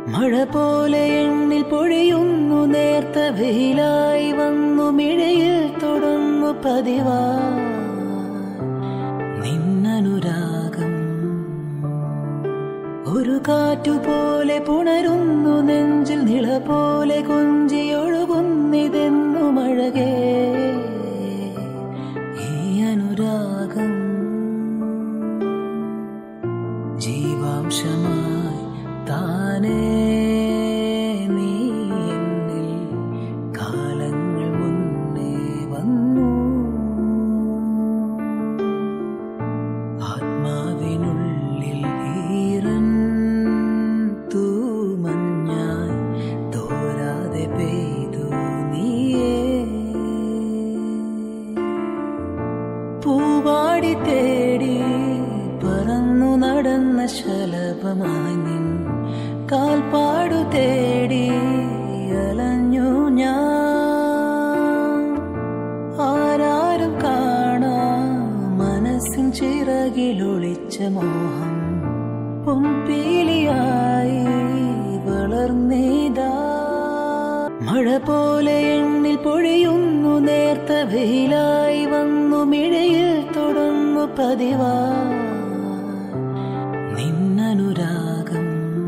മഴ പോലെ എണ്ണിൽ പൊഴിയുന്നു നേർത്ത വെയിലായി വന്നു മിഴയിൽ തൊടുന്നു പതിവാ നിന്നനുരാഗം ഒരു കാറ്റുപോലെ പുണരുന്നു നെഞ്ചിൽ നിള പോലെ കൊഞ്ചിയൊഴുകുന്നിതെന്നു മഴകേ ഈ അനുരാഗം ജീവാംശമായി താനേ നീ എന്നിൽ കാലങ്ങൾ മുന്നേ വന്നു ആത്മാവിനുള്ളിൽ ഈറൻ തൂമഞ്ഞായി തോരാതെ പെയ്തു നീയേ പൂവാടി തേടി പറന്നു നടന്ന ശലഭമായി നിൻ കാൽപ്പാടു തേടി അലഞ്ഞു ഞാൻ ആരാരും കാണാ മനസ്സിൻ ചിറകിലൊളിച്ച മോഹം പൊമ്പീലിയായി വളർന്നീതാ മഴ പോലെ എണ്ണിൽ പൊഴിയുന്നു നേർത്ത വെയിലായി വന്നു മിഴയിൽ തൊടുന്നു പതിവാ നിന്നനുരാഗം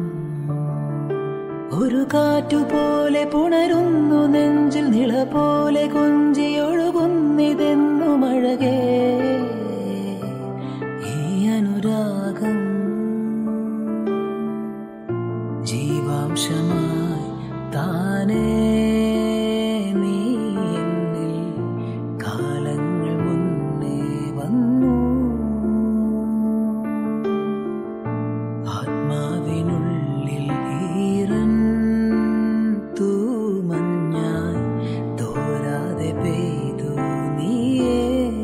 ഒരു കാറ്റുപോലെ പുണരുന്നു നെഞ്ചിൽ നിള പോലെ കൊഞ്ചിയൊഴുകുന്നിതെന്നു മഴകേ ഈ അനുരാഗം ജീവാംശമായി താനേ നീ എന്നിൽ കാലങ്ങൾ മുന്നേ വന്നു ആത്മാവിനുള്ളിൽ ഈറൻ തൂമഞ്ഞായി തോരാതെ പെയ്തു നീയേ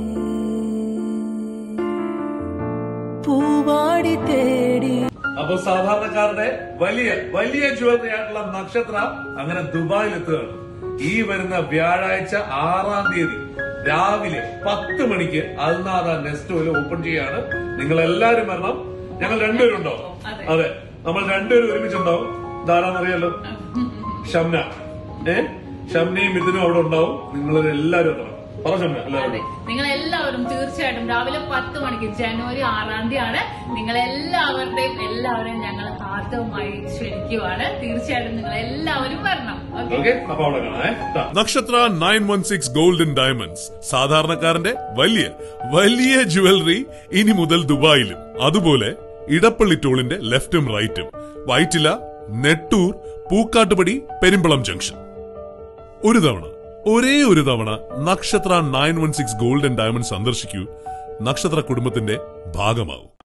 പൂവാടി തേടി അപ്പൊ സാധാരണക്കാരുടെ വലിയ വലിയ ജ്വല്ലറി ആയിട്ടുള്ള നക്ഷത്ര അങ്ങനെ ദുബായിൽ എത്തുകയാണ് ഈ വരുന്ന വ്യാഴാഴ്ച ആറാം തീയതി രാവിലെ പത്ത് മണിക്ക് അൽനാദ നെസ്റ്റോയിൽ ഓപ്പൺ ചെയ്യാണ് നിങ്ങൾ എല്ലാവരും വരണം ഞങ്ങൾ രണ്ടുപേരും ഉണ്ടാവും അതെ നമ്മൾ രണ്ടുപേരും ഒരുമിച്ചുണ്ടാവും ധാരാന്നറിയാലോ ഷംന ഏ ഷംനയും മിഥുനും അവിടെ ഉണ്ടാവും നിങ്ങൾ എല്ലാവരും എത്തണം പറ ഷംന അതെ എല്ലാവരും നിങ്ങൾ എല്ലാവരും തീർച്ചയായിട്ടും രാവിലെ പത്ത് മണിക്ക് ജനുവരി ആറാം തീയതി ആണ് നിങ്ങൾ എല്ലാവരുടെയും എല്ലാവരെയും ഞങ്ങൾ ആർത്തവമായി ക്ഷണിക്കുവാണ് തീർച്ചയായിട്ടും നിങ്ങൾ എല്ലാവരും വരണം ഓക്കെ ഓക്കെ അപ്പൊ അവിടെ കാണാം ഏ? ട്ടാ. Nakshatra nine one six golden diamonds സാധാരണക്കാരന്റെ വലിയ വലിയ ജുവലറി ഇനി മുതൽ ദുബായിലും അതുപോലെ ഇടപ്പള്ളി ടോളിന്റെ ലെഫ്റ്റും റൈറ്റും വൈറ്റില നെട്ടൂർ പൂക്കാട്ടുപടി പെരുമ്പളം ജംഗ്ഷൻ ഒരു തവണ ഒരേ ഒരു തവണ Nakshatra nine one six golden diamond സന്ദർശിക്കൂ നക്ഷത്ര കുടുംബത്തിന്റെ ഭാഗമാവും